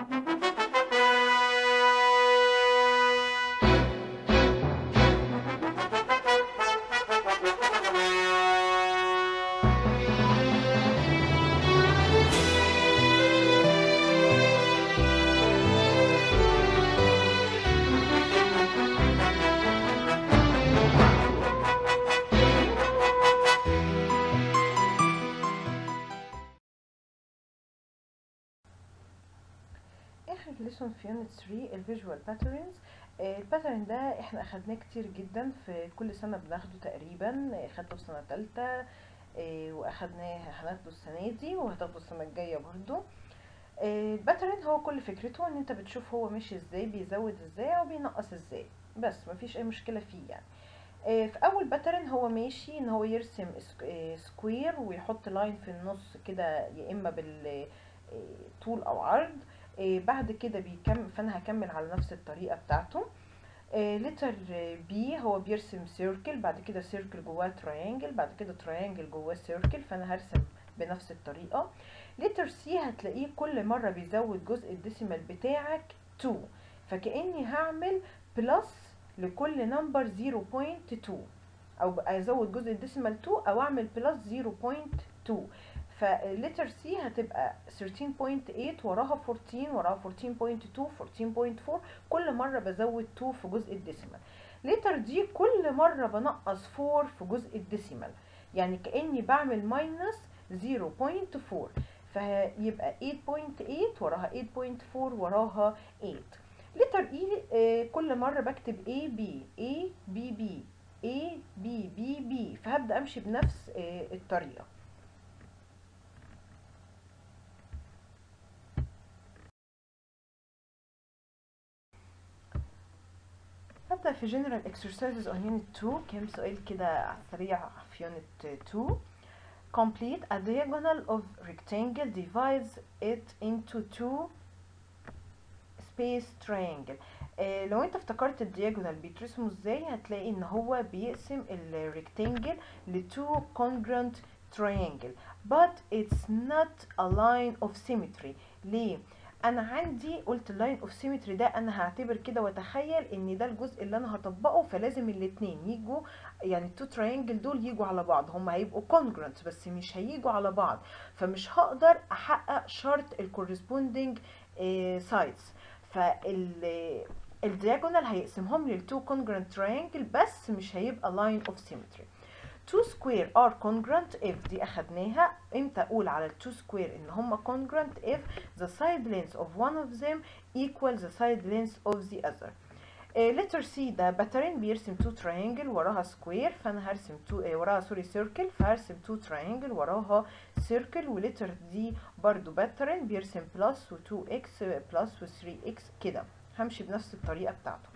اخر ليسون في يونت 3 الفيجوال باترنز الباترن ده احنا اخدناه كتير جدا في كل سنه بناخده تقريبا اخدته في سنه تالتة آه، واخدناه هناخده السنه دي وهتاخده السنه الجايه برضو آه، الباترن هو كل فكرته ان انت بتشوف هو ماشي ازاي بيزود ازاي او بينقص ازاي بس مفيش اي مشكله فيه يعني آه، في اول باترن هو ماشي ان هو يرسم سك- آه، سكوير ويحط لاين في النص كده يا اما بالطول او عرض آه، بعد كده بيكمل فانا هكمل على نفس الطريقه بتاعته لتر بي هو بيرسم سيركل بعد كده سيركل جواه تراينجل بعد كده تراينجل جواه سيركل فانا هرسم بنفس الطريقه لتر سي هتلاقيه كل مره بيزود جزء الديسيمال بتاعك 2 فكاني هعمل بلس لكل نمبر 0.2 او ازود جزء الديسيمال 2 او اعمل بلس 0.2 فلتر سي هتبقى 13.8 وراها 14 وراها 14.2 14.4 كل مره بزود 2 في جزء الديسيمال لتر دي كل مره بنقص 4 في جزء الديسيمال يعني كاني بعمل ماينس 0.4 فيبقى 8.8 وراها 8.4 وراها 8 لتر اي كل مره بكتب A B A B B A B B B فهبدا امشي بنفس آه، الطريقه هبدأ في general exercises on unit 2 كام سؤال كده على السريع في unit 2 complete a diagonal of rectangle divides it into two space triangle آه لو انت افتكرت الدياجونال بيترسموا ازاي هتلاقي ان هو بيقسم الريكتانجل ل two congruent triangle but it's not a line of symmetry ليه انا عندي قلت اللاين اوف سيمتري ده انا هعتبر كده واتخيل ان ده الجزء اللي انا هطبقه فلازم الاتنين يجوا يعني التو تراينجل دول يجوا على بعض هم هيبقوا كونجرنت بس مش هيجوا على بعض فمش هقدر احقق شرط الكورسبوندنج سايدز فال الدياجونال هيقسمهم لي لتو congruent triangle بس مش هيبقى line of symmetry two square are congruent if دي اخدناها امتى اقول على ال two square ان هما congruent if the side length of one of them equal the side length of the other uh, letter C ده باترن بيرسم two triangle وراها square فانا هرسم two uh, وراها سوري circle فهرسم two triangle وراها circle ولتر دي برضو باترن بيرسم plus و 2x plus و 3x كده همشي بنفس الطريقة بتاعته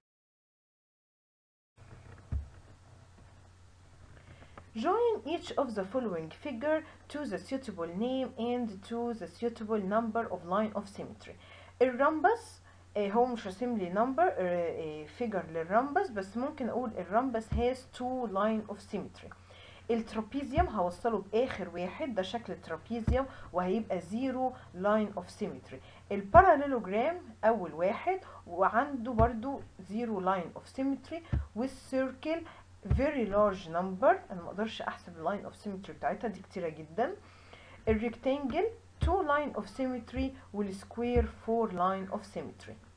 Join each of the following figure to the suitable name and to the suitable number of line of symmetry. الرمبس آه، هو مش راسم لي number figure للرمبس بس ممكن اقول الرمبس has two line of symmetry. الترابيزيوم هوصله باخر واحد ده شكل الترابيزيوم وهيبقى زيرو لاين اوف سيمتري الباراليلوجرام اول واحد وعنده برضو زيرو لاين اوف سيمتري والسيركل very large number انا ما اقدرش احسب اللاين اوف سيمتري بتاعتها دي كتيره جدا الريكتانجل 2 line of symmetry والسكوير 4 line of symmetry